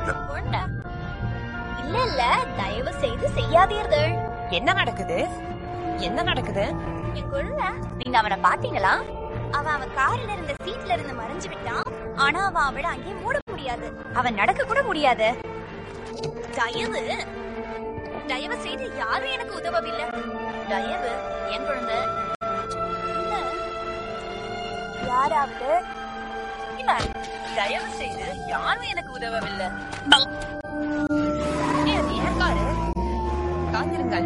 கொண்டா. இல்ல இல்ல தயவு செய்து செய்யாதீர்கள் என்ன நடக்குது என்ன நடக்குது என் குழந்தை நீங்க அவனை பாத்தீங்களா அவன் அவன் கார்ல இருந்த சீட்ல இருந்து மறைஞ்சு விட்டான் ஆனா அவன் அவளை அங்கே மூட முடியாது அவன் நடக்க கூட முடியாது தயவு தயவு செய்து யாரும் எனக்கு உதவவில்லை தயவு என் குழந்தை இல்ல. யாராவது இல்ல. தயவு செய்து யாரும் எனக்கு உதவவில்லை ஏய், அது ஏன் காரு காத்திருங்கள்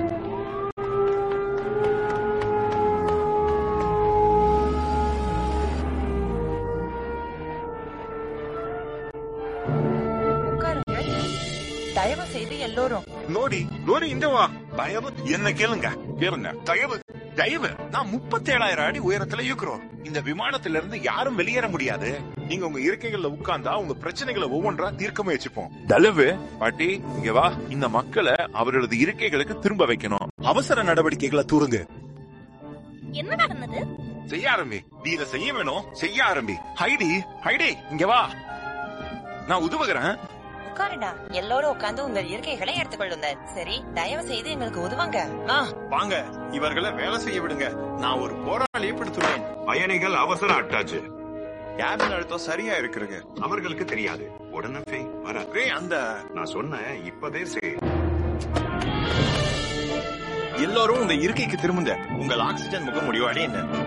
உட்காருங்க தயவு செய்து எல்லோரும் ನೋಡಿ ನೋಡಿ ಹಿಂದೆ வா தயவு என்ன கேளுங்க கேளுங்க தயவு தயவு நான் முப்பத்தேழாயிரம் அடி உயரத்துல இருக்கிறோம் இந்த விமானத்துல இருந்து யாரும் வெளியேற முடியாது நீங்க உங்க இருக்கைகள்ல உட்கார்ந்தா உங்க பிரச்சனைகளை ஒவ்வொன்றா தீர்க்க முயற்சிப்போம் தலவு பாட்டி இங்க வா இந்த மக்களை அவர்களது இருக்கைகளுக்கு திரும்ப வைக்கணும் அவசர நடவடிக்கைகளை தூருங்க என்ன நடந்தது செய்ய ஆரம்பி நீ இதை செய்ய வேணும் செய்ய ஆரம்பி ஹைடி ஹைடி இங்க வா நான் உதவுகிறேன் உட்காருடா எல்லோரும் உட்கார்ந்து உங்கள் இருக்கைகளை எடுத்துக்கொள்ளுங்கள் சரி தயவு செய்து எங்களுக்கு உதவுங்க ஆ வாங்க இவர்களை வேலை செய்ய விடுங்க நான் ஒரு போராளியை படுத்துவேன் பயணிகள் அவசர அட்டாச்சு கேபின் அழுத்தம் சரியா இருக்குங்க அவர்களுக்கு தெரியாது உடனே போய் வர ரே அந்த நான் சொன்னேன் இப்பதே செய் எல்லோரும் உங்க இருக்கைக்கு திரும்புங்க உங்கள் ஆக்சிஜன் முக முடிவாடி என்ன